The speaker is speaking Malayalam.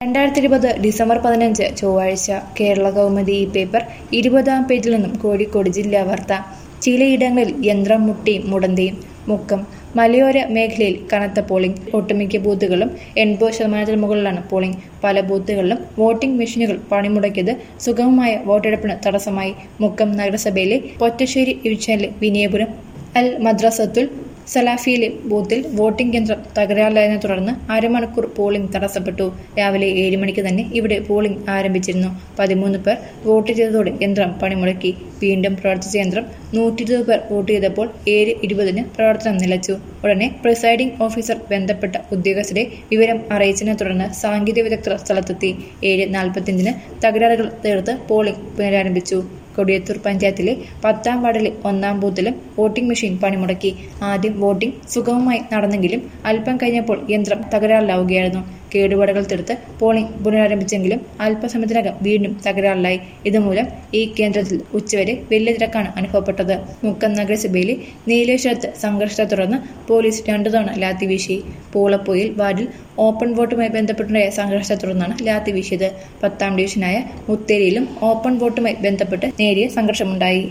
രണ്ടായിരത്തി ഇരുപത് ഡിസംബർ പതിനഞ്ച് ചൊവ്വാഴ്ച കേരള കൗമുദി ഈ പേപ്പർ ഇരുപതാം പേജിൽ നിന്നും കോഴിക്കോട് ജില്ലാ വാർത്ത ചിലയിടങ്ങളിൽ യന്ത്രം മുട്ടിയും മുടന്തിയും മുക്കം മലയോര മേഖലയിൽ കനത്ത പോളിംഗ് ഒട്ടുമിക്ക ബൂത്തുകളും എൺപത് ശതമാനത്തിന് മുകളിലാണ് പോളിംഗ് പല ബൂത്തുകളിലും വോട്ടിംഗ് മെഷീനുകൾ പണിമുടക്കിയത് സുഗമമായ വോട്ടെടുപ്പിന് തടസ്സമായി മുക്കം നഗരസഭയിലെ പൊറ്റശ്ശേരി ഡിവിഷനിലെ വിനയപുരം അൽ മദ്രസത്തുൽ സലാഫിയിലെ ബൂത്തിൽ വോട്ടിംഗ് യന്ത്രം തകരാറിലായതിനെ തുടർന്ന് അരമണിക്കൂർ പോളിംഗ് തടസ്സപ്പെട്ടു രാവിലെ ഏഴ് മണിക്ക് തന്നെ ഇവിടെ പോളിംഗ് ആരംഭിച്ചിരുന്നു പതിമൂന്ന് പേർ വോട്ട് ചെയ്തതോടെ യന്ത്രം പണിമുടക്കി വീണ്ടും പ്രവർത്തിച്ച യന്ത്രം നൂറ്റി ഇരുപത് പേർ വോട്ട് ചെയ്തപ്പോൾ ഏഴ് ഇരുപതിന് പ്രവർത്തനം നിലച്ചു ഉടനെ പ്രിസൈഡിംഗ് ഓഫീസർ ബന്ധപ്പെട്ട ഉദ്യോഗസ്ഥരെ വിവരം അറിയിച്ചതിനെ തുടർന്ന് സാങ്കേതിക വിദഗ്ധർ സ്ഥലത്തെത്തി ഏഴ് നാൽപ്പത്തിയഞ്ചിന് തകരാറുകൾ തീർത്ത് പോളിംഗ് പുനരാരംഭിച്ചു കൊടിയത്തൂർ പഞ്ചായത്തിലെ പത്താം വാർഡിലെ ഒന്നാം ബൂത്തിലും വോട്ടിംഗ് മെഷീൻ പണിമുടക്കി ആദ്യം വോട്ടിംഗ് സുഗമമായി നടന്നെങ്കിലും അല്പം കഴിഞ്ഞപ്പോൾ യന്ത്രം തകരാറിലാവുകയായിരുന്നു കേടുപാടുകൾ തീർത്ത് പോളിംഗ് പുനരാരംഭിച്ചെങ്കിലും അല്പസമയത്തിനകം വീണ്ടും തകരാറിലായി ഇതുമൂലം ഈ കേന്ദ്രത്തിൽ ഉച്ചവരെ വലിയ തിരക്കാണ് അനുഭവപ്പെട്ടത് മുക്കം നഗരസഭയിലെ നീലേശ്വരത്ത് സംഘർഷത്തെ തുടർന്ന് പോലീസ് രണ്ടു തവണ ലാത്തി വീശി പൂളപ്പൊയിൽ വാർഡിൽ ഓപ്പൺ വോട്ടുമായി ബന്ധപ്പെട്ടുണ്ടായ സംഘർഷത്തെ തുടർന്നാണ് ലാത്തി വീശിയത് പത്താം ഡിവിഷനായ മുത്തേരിയിലും ഓപ്പൺ വോട്ടുമായി ബന്ധപ്പെട്ട് നേരിയ സംഘർഷമുണ്ടായി